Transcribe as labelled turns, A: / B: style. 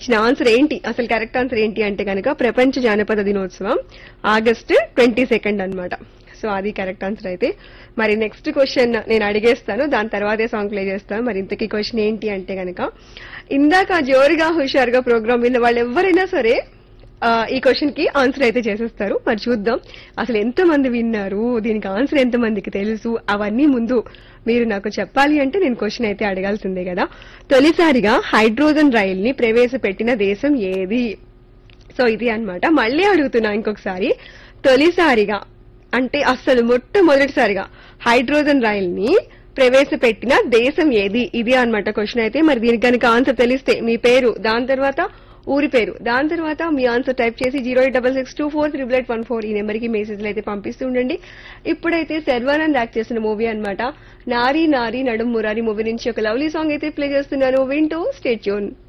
A: ఇచ్చిన ఆన్సర్ ఏంటి అసలు కరెక్ట్ ఆన్సర్ ఏంటి అంటే కనుక ప్రపంచ జానపద దినోత్సవం ఆగస్ట్ ట్వంటీ సెకండ్ అనమాట సో అది కరెక్ట్ ఆన్సర్ అయితే మరి నెక్స్ట్ క్వశ్చన్ నేను అడిగేస్తాను దాని తర్వాతే సాంగ్ ప్లే చేస్తాను మరి ఇంతకీ క్వశ్చన్ ఏంటి అంటే కనుక ఇందాక జోరుగా హుషారుగా ప్రోగ్రామ్ విన్న వాళ్ళు ఎవరైనా సరే ఆ, ఈ క్వశ్చన్ కి ఆన్సర్ అయితే చేసేస్తారు మరి చూద్దాం అసలు ఎంత మంది విన్నారు దీనికి ఆన్సర్ ఎంత మందికి తెలుసు అవన్నీ ముందు మీరు నాకు చెప్పాలి అంటే నేను క్వశ్చన్ అయితే అడగాల్సిందే కదా తొలిసారిగా హైడ్రోజన్ రైల్ ని ప్రవేశపెట్టిన దేశం ఏది సో ఇది అన్నమాట మళ్ళీ అడుగుతున్నా ఇంకొకసారి తొలిసారిగా అంటే అస్సలు మొట్టమొదటిసారిగా హైడ్రోజన్ రైల్ ని ప్రవేశపెట్టిన దేశం ఏది ఇది అన్నమాట క్వశ్చన్ అయితే మరి దీనికి కనుక ఆన్సర్ తెలిస్తే మీ పేరు దాని తర్వాత ఊరి పేరు దాని తర్వాత మీ ఆన్సర్ టైప్ చేసి zero eight double six two four triple eight one four ఈ నెంబర్కి మెసేజ్లు అయితే పంపిస్తూ ఉండండి ఇప్పుడైతే శర్వానంద్ యాక్ట్ చేసిన మూవీ అన్నమాట నారీ నారీ నడుం మురారి మూవీ నుంచి ఒక లవ్లీ సాంగ్ అయితే ప్లే చేస్తున్నాను వింటూ స్టేట్ ట్యూన్